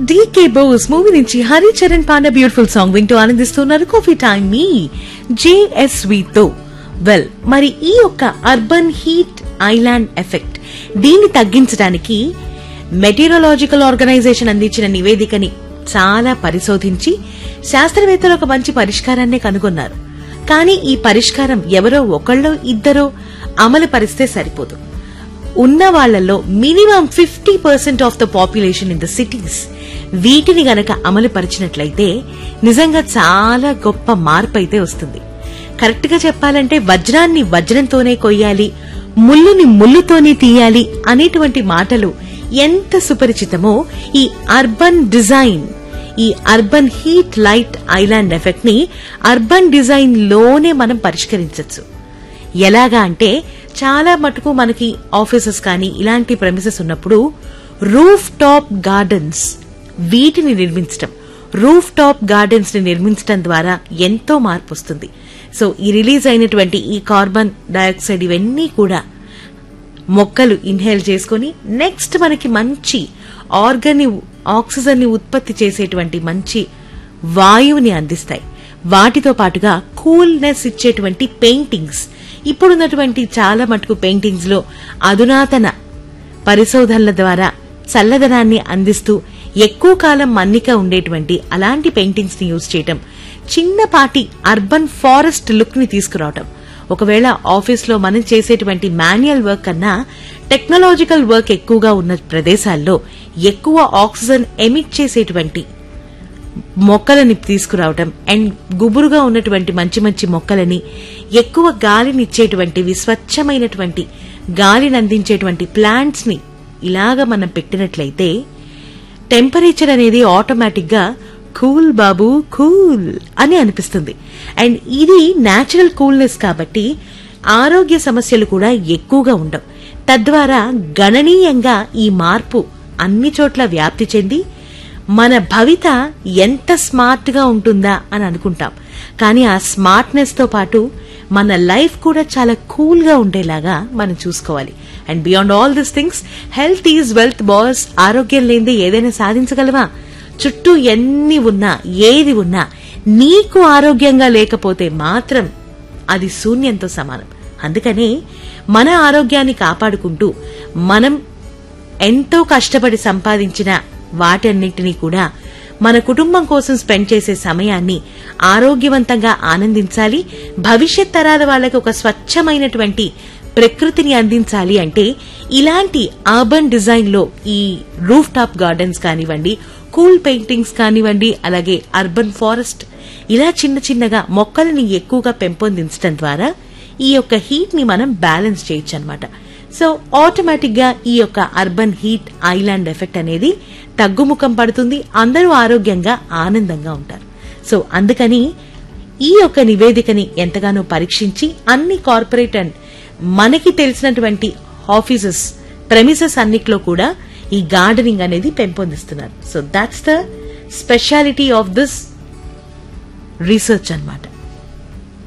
DK Bose movie నుంచి Haricharan panda beautiful song వింటూ ఆనందిస్తున్నారు కాఫీ టైమ్ మీ జేఎస్వి తో వెల్ మరి ఈ యొక్క అర్బన్ హీట్ ఐలాండ్ ఎఫెక్ట్ దీన్ని తగ్గించడానికి మెటీరియలాజికల్ ఆర్గనైజేషన్ అందించిన నివేదికని చాలా పరిశోధించి శాస్త్రవేత్తలు ఒక మంచి పరిష్కారాన్ని కనుగొన్నారు కానీ ఈ పరిష్కారం ఎవరో ఒకళ్ళో ఇద్దరో అమలు పరిస్తే సరిపోదు ఉన్న వాళ్లలో minimum fifty percent of the population in the cities వీటిని గనక అమలు పరిచినట్లయితే నిజంగా చాలా గొప్ప మార్పు అయితే వస్తుంది కరెక్ట్ గా చెప్పాలంటే వజ్రాన్ని వజ్రంతోనే కొయ్యాలి ముల్లుని ముల్లుతోనే తీయాలి అనేటువంటి మాటలు ఎంత సుపరిచితమో ఈ అర్బన్ డిజైన్ ఈ urban heat light island effect ని అర్బన్ డిజైన్ లోనే మనం పరిష్కరించవచ్చు ఎలాగా అంటే చాలా మటుకు మనకి ఆఫీసెస్ కానీ ఇలాంటి ప్రెమిసెస్ ఉన్నప్పుడు రూఫ్ టాప్ గార్డెన్స్ వీటిని నిర్మించటం రూఫ్ టాప్ గార్డెన్స్ ని నిర్మించడం ద్వారా ఎంతో మార్పు వస్తుంది సో ఈ రిలీజ్ అయినటువంటి ఈ కార్బన్ డయాక్సైడ్ ఇవన్నీ కూడా మొక్కలు ఇన్హేల్ చేసుకుని నెక్స్ట్ మనకి మంచి ఆర్గని ఆక్సిజన్ ని ఉత్పత్తి చేసేటువంటి మంచి వాయువుని అందిస్తాయి వాటితో పాటుగా కూల్నెస్ ఇచ్చేటువంటి పెయింటింగ్స్ ఇప్పుడున్నటువంటి చాలా మటుకు పెయింటింగ్స్ లో అధునాతన పరిశోధనల ద్వారా చల్లదనాన్ని అందిస్తూ ఎక్కువ కాలం మన్నిక ఉండేటువంటి అలాంటి పెయింటింగ్స్ ని యూజ్ చేయటం చిన్నపాటి అర్బన్ ఫారెస్ట్ లుక్ ని తీసుకురావటం ఒకవేళ ఆఫీస్ లో మనం చేసేటువంటి మాన్యువల్ వర్క్ కన్నా టెక్నాలజికల్ వర్క్ ఎక్కువగా ఉన్న ప్రదేశాల్లో ఎక్కువ ఆక్సిజన్ ఎమిట్ చేసేటువంటి మొక్కలని తీసుకురావటం అండ్ గుబురుగా ఉన్నటువంటి మంచి మంచి మొక్కలని ఎక్కువ గాలిని ఇచ్చేటువంటివి స్వచ్ఛమైనటువంటి గాలిని అందించేటువంటి ప్లాంట్స్ ని ఇలాగ మనం పెట్టినట్లయితే టెంపరేచర్ అనేది ఆటోమేటిక్ గా కూల్ బాబు కూల్ అని అనిపిస్తుంది అండ్ ఇది నేచురల్ కూల్నెస్ కాబట్టి ఆరోగ్య సమస్యలు కూడా ఎక్కువగా ఉండవు తద్వారా గణనీయంగా ఈ మార్పు అన్ని చోట్ల వ్యాప్తి చెంది మన భవిత ఎంత స్మార్ట్ గా ఉంటుందా అని అనుకుంటాం కానీ ఆ స్మార్ట్నెస్ తో పాటు మన లైఫ్ కూడా చాలా కూల్ గా ఉండేలాగా మనం చూసుకోవాలి and beyond all this things health is wealth boss ఆరోగ్యం లేనిదే ఏదైనా సాధించగలవా చుట్టూ ఎన్ని ఉన్నా ఏది ఉన్నా నీకు ఆరోగ్యంగా లేకపోతే మాత్రం అది శూన్యంతో సమానం అందుకనే మన ఆరోగ్యాన్ని కాపాడుకుంటూ మనం ఎంతో కష్టపడి సంపాదించిన వాటన్నిటినీ కూడా మన కుటుంబం కోసం స్పెండ్ చేసే సమయాన్ని ఆరోగ్యవంతంగా ఆనందించాలి భవిష్యత్ తరాల వాళ్ళకి ఒక స్వచ్ఛమైనటువంటి ప్రకృతిని అందించాలి అంటే ఇలాంటి అర్బన్ డిజైన్ లో ఈ రూఫ్ టాప్ గార్డెన్స్ కానివ్వండి కూల్ పెయింటింగ్స్ కానివ్వండి అలాగే అర్బన్ ఫారెస్ట్ ఇలా చిన్న చిన్నగా మొక్కలని ఎక్కువగా పెంపొందించడం ద్వారా ఈ యొక్క హీట్ ని మనం బ్యాలెన్స్ చేయొచ్చు అనమాట సో ఆటోమేటిక్ గా ఈ యొక్క అర్బన్ హీట్ ఐలాండ్ ఎఫెక్ట్ అనేది తగ్గుముఖం పడుతుంది అందరూ ఆరోగ్యంగా ఆనందంగా ఉంటారు సో అందుకని ఈ యొక్క నివేదికని ఎంతగానో పరీక్షించి అన్ని కార్పొరేట్ అండ్ మనకి తెలిసినటువంటి ఆఫీసెస్ ప్రెమిసెస్ అన్నిట్లో కూడా ఈ గార్డెనింగ్ అనేది పెంపొందిస్తున్నారు so that's the speciality of this research అన్నమాట